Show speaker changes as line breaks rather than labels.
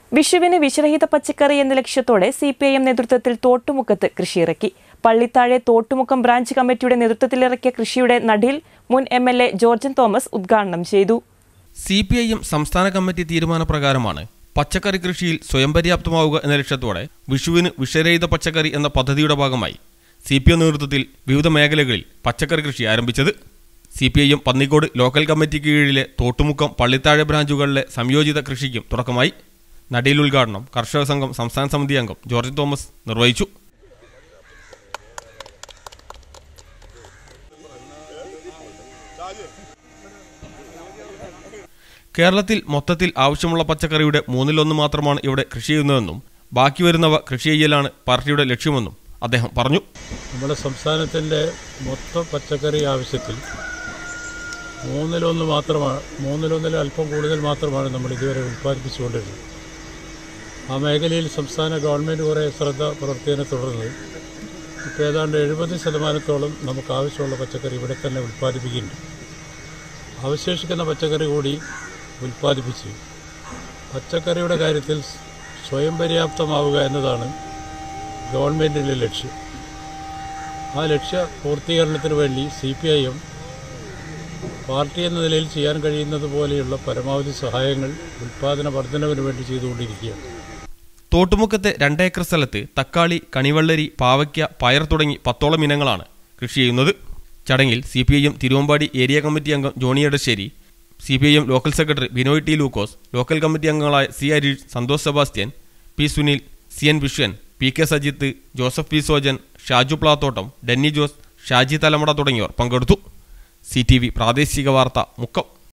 വിഷുവിന് വിഷരഹിത പച്ചക്കറി എന്ന ലക്ഷ്യത്തോടെ സി പി ഐ എം നേതൃത്വത്തിൽ തോട്ടുമുക്കത്ത് കൃഷിയിറക്കി പള്ളിത്താഴെ തോട്ടുമുക്കം ബ്രാഞ്ച് കമ്മിറ്റിയുടെ നേതൃത്വത്തിലിറക്കിയ കൃഷിയുടെ നടിൽ മുൻ M L A Georgen Thomas ഉദ്ഘാടനം ചെയ്തു
സി പി ഐ എം സംസ്ഥാന കമ്മിറ്റി തീരുമാനപ്രകാരമാണ് പച്ചക്കറി കൃഷിയിൽ സ്വയം പര്യാപ്തമാവുക എന്ന ലക്ഷ്യത്തോടെ വിഷുവിന് വിഷരഹിത പച്ചക്കറി എന്ന പദ്ധതിയുടെ ഭാഗമായി സി പി എം നേതൃത്വത്തിൽ വിവിധ മേഖലകളിൽ പച്ചക്കറി കൃഷി ആരംഭിച്ചത് C P I M Pannikode local committee കീഴിലെ തോട്ടുമുക്കം പള്ളിത്താഴെ ബ്രാഞ്ചുകളിലെ സംയോജിത കൃഷിക്കും തുടക്കമായി നടീൽ ഉദ്ഘാടനം കർഷക സംഘം സംസ്ഥാന സമിതി അംഗം ജോർജ് തോമസ് നിർവഹിച്ചു കേരളത്തിൽ മൊത്തത്തിൽ ആവശ്യമുള്ള പച്ചക്കറിയുടെ മൂന്നിലൊന്ന് മാത്രമാണ് ഇവിടെ കൃഷി ചെയ്യുന്നതെന്നും ബാക്കി വരുന്നവ കൃഷി ചെയ്യലാണ് പാർട്ടിയുടെ ലക്ഷ്യമെന്നും അദ്ദേഹം പറഞ്ഞു
നമ്മുടെ സംസ്ഥാനത്തിൻ്റെ മൊത്തം പച്ചക്കറി ആവശ്യത്തിൽ മൂന്നിലൊന്ന് മാത്രമാണ് മൂന്നിലൊന്നിൽ അല്പം കൂടുതൽ മാത്രമാണ് നമ്മൾ ഇതുവരെ ഉൽപ്പാദിപ്പിച്ചുകൊണ്ടിരുന്നത് ആ മേഖലയിൽ സംസ്ഥാന ഗവൺമെൻറ് കുറേ ശ്രദ്ധ പ്രവർത്തിയതിനെ തുടർന്ന് ഇപ്പോൾ ഏതാണ്ട് എഴുപത് ശതമാനത്തോളം നമുക്ക് ആവശ്യമുള്ള പച്ചക്കറി ഇവിടെ തന്നെ ഉൽപ്പാദിപ്പിക്കുന്നുണ്ട് അവശേഷിക്കുന്ന പച്ചക്കറി കൂടി ഉൽപ്പാദിപ്പിച്ച് പച്ചക്കറിയുടെ കാര്യത്തിൽ സ്വയം പര്യാപ്തമാവുക എന്നതാണ് ഗവൺമെൻറ്റിൻ്റെ ലക്ഷ്യം ആ ലക്ഷ്യ പൂർത്തീകരണത്തിന് വേണ്ടി C P I M party എന്ന നിലയിൽ ചെയ്യാൻ കഴിയുന്നത് പോലെയുള്ള പരമാവധി സഹായങ്ങൾ ഉൽപ്പാദന വർധനവിന് വേണ്ടി ചെയ്തുകൊണ്ടിരിക്കുകയാണ്
തോട്ടുമുക്കത്തെ രണ്ടേക്കർ സ്ഥലത്ത് തക്കാളി കണിവെള്ളരി പാവയ്ക്ക പയർ തുടങ്ങി പത്തോളം ഇനങ്ങളാണ് കൃഷി ചെയ്യുന്നത് ചടങ്ങിൽ C P I M Thiruvambady area committee അംഗം Johny Edassery C P I M local secretary Binoy T Lukose local committee അംഗങ്ങളായ C Harish Santhosh Sebastian P Sunil C N Viswan P K Sajith Joseph P Sojan Shaju Plathottam Denny Jose Shaji Thalamada തുടങ്ങിയവർ പങ്കെടുത്തു സി ടി വി പ്രാദേശിക വാർത്ത മുക്കം